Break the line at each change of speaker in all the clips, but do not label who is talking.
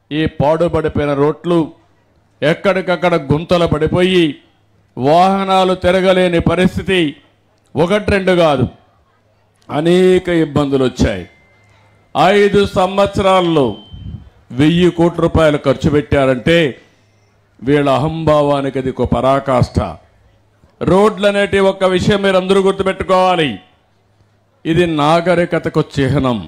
ఈ పాడుపడిపోయిన రోడ్లు ఎక్కడికక్కడ గుంతలు పడిపోయి వాహనాలు తిరగలేని పరిస్థితి ఒకటి రెండు కాదు అనేక ఇబ్బందులు వచ్చాయి ఐదు సంవత్సరాల్లో వెయ్యి కోట్ల రూపాయలు ఖర్చు పెట్టారంటే వీళ్ళ అహంభావానికి అది ఒక పరాకాష్ట రోడ్లు అనేటి ఒక విషయం మీరు అందరూ గుర్తుపెట్టుకోవాలి ఇది నాగరికతకు చిహ్నం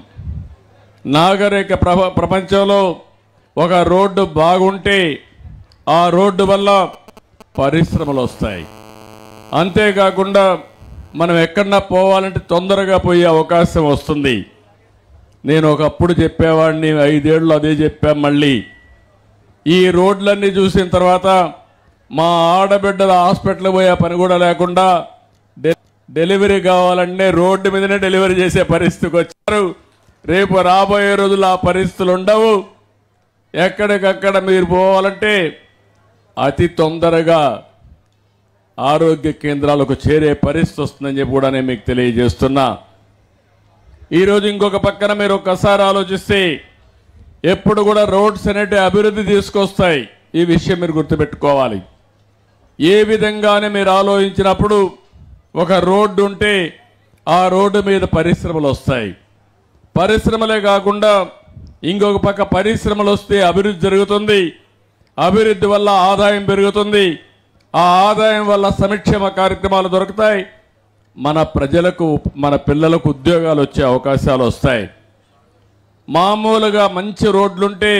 నాగరిక ప్రప ప్రపంచంలో ఒక రోడ్డు బాగుంటే ఆ రోడ్డు వల్ల పరిశ్రమలు వస్తాయి అంతేకాకుండా మనం ఎక్కడన్నా పోవాలంటే తొందరగా పోయే అవకాశం వస్తుంది నేను ఒకప్పుడు చెప్పేవాడిని ఐదేళ్ళు అదే చెప్పాం మళ్ళీ ఈ రోడ్లన్నీ చూసిన తర్వాత మా ఆడబిడ్డల హాస్పిటల్ పోయే పని కూడా లేకుండా డె- డెలివరీ కావాలంటే రోడ్డు మీదనే డెలివరీ చేసే పరిస్థితికి వచ్చారు రేపు రాబోయే రోజులు ఆ పరిస్థితులు ఉండవు ఎక్కడికక్కడ మీరు పోవాలంటే అతి తొందరగా ఆరోగ్య కేంద్రాలకు చేరే పరిస్థితి వస్తుందని చెప్పి కూడా నేను మీకు తెలియజేస్తున్నా ఈరోజు ఇంకొక పక్కన మీరు ఒక్కసారి ఆలోచిస్తే ఎప్పుడు కూడా రోడ్స్ అనేటి అభివృద్ధి తీసుకొస్తాయి ఈ విషయం మీరు గుర్తుపెట్టుకోవాలి ఏ విధంగానే మీరు ఆలోచించినప్పుడు ఒక రోడ్డు ఉంటే ఆ రోడ్డు మీద పరిశ్రమలు వస్తాయి పరిశ్రమలే కాకుండా ఇంకొక పక్క పరిశ్రమలు వస్తే అభివృద్ధి జరుగుతుంది అభివృద్ధి వల్ల ఆదాయం పెరుగుతుంది ఆ ఆదాయం వల్ల సంక్షేమ కార్యక్రమాలు దొరుకుతాయి మన ప్రజలకు మన పిల్లలకు ఉద్యోగాలు వచ్చే అవకాశాలు వస్తాయి మామూలుగా మంచి రోడ్లుంటే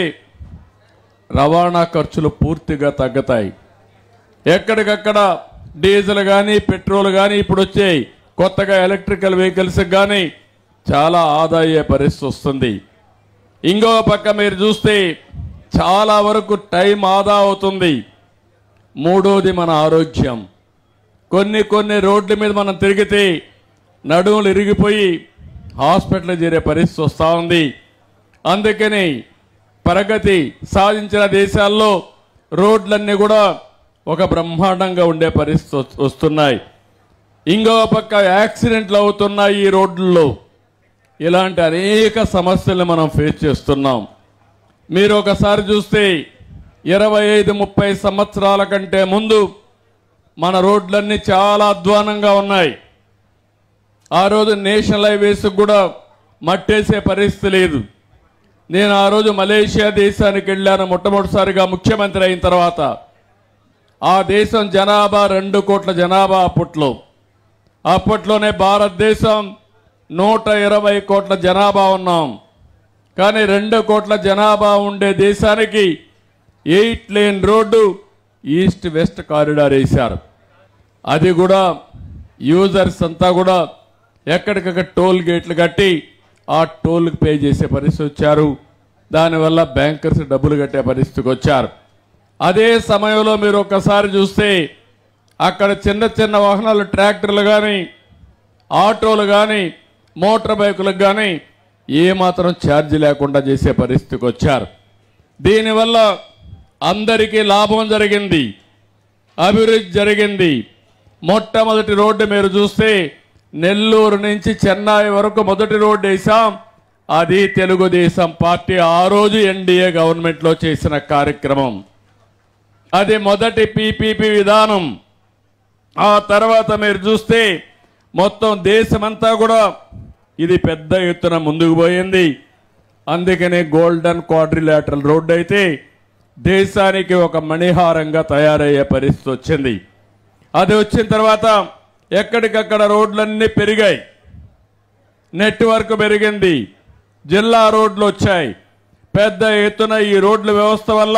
రవాణా ఖర్చులు పూర్తిగా తగ్గుతాయి ఎక్కడికక్కడ డీజిల్ కానీ పెట్రోల్ కానీ ఇప్పుడు వచ్చాయి కొత్తగా ఎలక్ట్రికల్ వెహికల్స్ కానీ చాలా ఆదాయ పరిస్థితి వస్తుంది ఇంకో పక్క మీరు చూస్తే చాలా వరకు టైం ఆదా అవుతుంది మూడోది మన ఆరోగ్యం కొన్ని కొన్ని రోడ్ల మీద మనం తిరిగితే నడుములు ఇరిగిపోయి హాస్పిటల్ చేరే పరిస్థితి వస్తూ ఉంది అందుకని ప్రగతి సాధించిన దేశాల్లో రోడ్లన్నీ కూడా ఒక బ్రహ్మాండంగా ఉండే పరిస్థితి వస్తు- వస్తున్నాయి ఇంకో పక్క యాక్సిడెంట్లు అవుతున్నాయి ఈ రోడ్లలో ఇలాంటి అనేక సమస్యలు మనం ఫేస్ చేస్తున్నాం మీరు ఒకసారి చూస్తే ఇరవై ఐదు ముప్పై సంవత్సరాల కంటే ముందు మన రోడ్లన్నీ చాలా అధ్వానంగా ఉన్నాయి ఆ రోజు నేషనల్ హైవేస్ కూడా మట్టేసే పరిస్థితి లేదు నేను ఆ రోజు మలేషియా దేశానికి వెళ్ళాను మొట్టమొదటిసారిగా ముఖ్యమంత్రి అయిన తర్వాత ఆ దేశం జనాభా రెండు కోట్ల జనాభా అప్పట్లో అప్పట్లోనే భారతదేశం నూట ఇరవై కోట్ల జనాభా ఉన్నాం కానీ రెండు కోట్ల జనాభా ఉండే దేశానికి eight lane road east west corridor వేశారు అది కూడా యూజర్స్ అంతా కూడా ఎక్కడికక్కడ టోల్ గేట్లు కట్టి ఆ టోల్కి పే చేసే పరిస్థితి వచ్చారు దానివల్ల బ్యాంకర్స్ డబ్బులు కట్టే పరిస్థితికి వచ్చారు అదే సమయంలో మీరు ఒక్కసారి చూస్తే అక్కడ చిన్న చిన్న వాహనాలు ట్రాక్టర్లు కానీ ఆటోలు కానీ మోటార్ బైకులకు కానీ ఏమాత్రం ఛార్జ్ లేకుండా చేసే పరిస్థితికి వచ్చారు దీనివల్ల అందరికీ లాభం జరిగింది అభివృద్ధి జరిగింది మొట్టమొదటి రోడ్డు మీరు చూస్తే నెల్లూరు నుంచి చెన్నై వరకు మొదటి రోడ్డు వేసాం అది తెలుగుదేశం పార్టీ ఆ రోజు ఎన్డీఏ గవర్నమెంట్లో చేసిన కార్యక్రమం అది మొదటి పీపీపీ విధానం ఆ తర్వాత మీరు చూస్తే మొత్తం దేశమంతా కూడా ఇది పెద్ద ఎత్తున ముందుకు పోయింది అందుకనే గోల్డెన్ క్వాడ్రిలాటరల్ రోడ్డు అయితే దేశానికి ఒక మణిహారంగా తయారయ్యే పరిస్థితి వచ్చింది అది వచ్చిన తర్వాత ఎక్కడికక్కడ రోడ్లన్నీ పెరిగాయి నెట్వర్క్ పెరిగింది జిల్లా రోడ్లు వచ్చాయి పెద్ద ఎత్తున ఈ రోడ్ల వ్యవస్థ వల్ల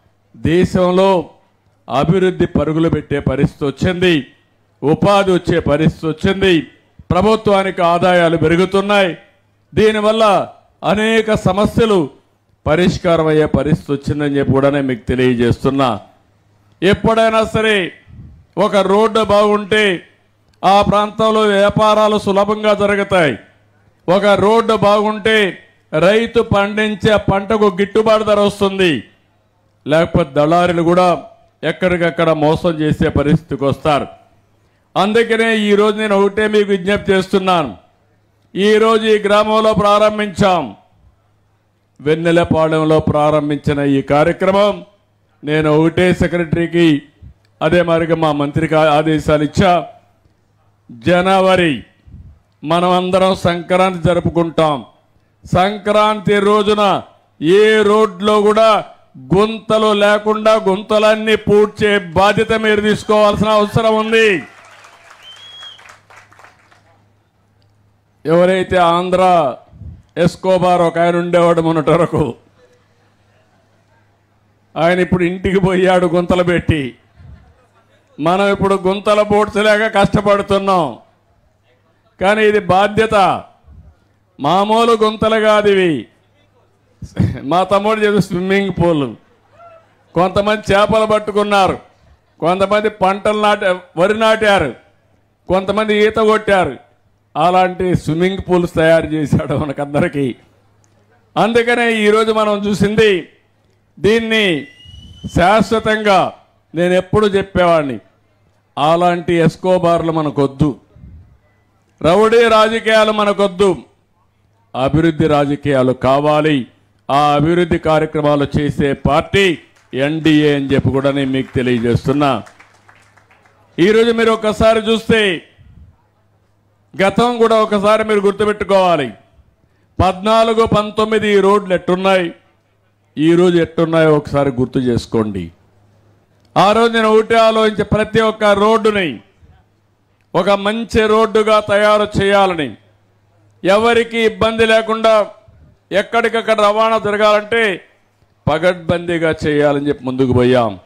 దేశంలో అభివృద్ధి పరుగులు పెట్టే పరిస్థితి వచ్చింది ఉపాధి వచ్చే పరిస్థితి వచ్చింది ప్రభుత్వానికి ఆదాయాలు పెరుగుతున్నాయి దీనివల్ల అనేక సమస్యలు పరిష్కారం అయ్యే పరిస్థితి వచ్చిందని చెప్పి కూడా నేను మీకు తెలియజేస్తున్నా ఎప్పుడైనా సరే ఒక రోడ్డు బాగుంటే ఆ ప్రాంతంలో వ్యాపారాలు సులభంగా జరుగుతాయి ఒక రోడ్డు బాగుంటే రైతు పండించే పంటకు గిట్టుబాటు ధర వస్తుంది లేకపోతే దళారులు కూడా ఎక్కడికక్కడ మోసం చేసే పరిస్థితికి వస్తారు అందుకనే ఈరోజు నేను ఒకటే మీకు విజ్ఞప్తి చేస్తున్నాను ఈరోజు ఈ గ్రామంలో ప్రారంభించాం వెన్నెలపాలెంలో ప్రారంభించిన ఈ కార్యక్రమం నేను ఒకటే సెక్రటరీకి అదే మరిగా మా మంత్రికి ఆ- ఆదేశాలు ఇచ్చా జనవరి మనమందరం సంక్రాంతి జరుపుకుంటాం సంక్రాంతి రోజున ఏ రోడ్లో కూడా గుంతలు లేకుండా గుంతలన్నీ పూడ్చే బాధ్యత మీరు తీసుకోవాల్సిన అవసరం ఉంది ఎవరైతే ఆంధ్ర ఎస్కోబార్ ఒక ఆయన ఉండేవాడు మొన్నటి వరకు ఆయన ఇప్పుడు ఇంటికి పోయాడు గుంతలు పెట్టి మనం ఇప్పుడు గుంతల పూడ్చలేక కష్టపడుతున్నాం కానీ ఇది బాధ్యత మామూలు గుంతలు కాదు ఇవి మా తమ్ముడు చెప్పి స్విమ్మింగ్ పూల్ కొంతమంది చేపలు పట్టుకున్నారు కొంతమంది పంటలు నాట వరి నాటారు కొంతమంది ఈత కొట్టారు అలాంటి స్విమ్మింగ్ పూల్స్ తయారు చేశాడు మనకందరికీ అందుకనే ఈరోజు మనం చూసింది దీన్ని శాశ్వతంగా నేను ఎప్పుడు చెప్పేవాడిని అలాంటి ఎస్కోబార్లు మనకొద్దు రౌడీ రాజకీయాలు మనకొద్దు అభివృద్ధి రాజకీయాలు కావాలి ఆ అభివృద్ధి కార్యక్రమాలు చేసే పార్టీ ఎన్డీఏ అని చెప్పి కూడా నేను మీకు తెలియజేస్తున్నా ఈరోజు మీరు ఒకసారి చూస్తే గతం కూడా ఒకసారి మీరు గుర్తుపెట్టుకోవాలి పద్నాలుగు పంతొమ్మిది ఈ రోడ్లు ఎట్టున్నాయి ఈ రోజు ఎట్టున్నాయో ఒకసారి గుర్తు చేసుకోండి ఆ రోజు నేను ఒకటి ఆలోచించే ప్రతి ఒక్క రోడ్డుని ఒక మంచి రోడ్డుగా తయారు చేయాలని ఎవరికి ఇబ్బంది లేకుండా ఎక్కడికక్కడ రవాణా జరగాలంటే పగడ్బందీగా చేయాలని చెప్పి ముందుకు పోయాం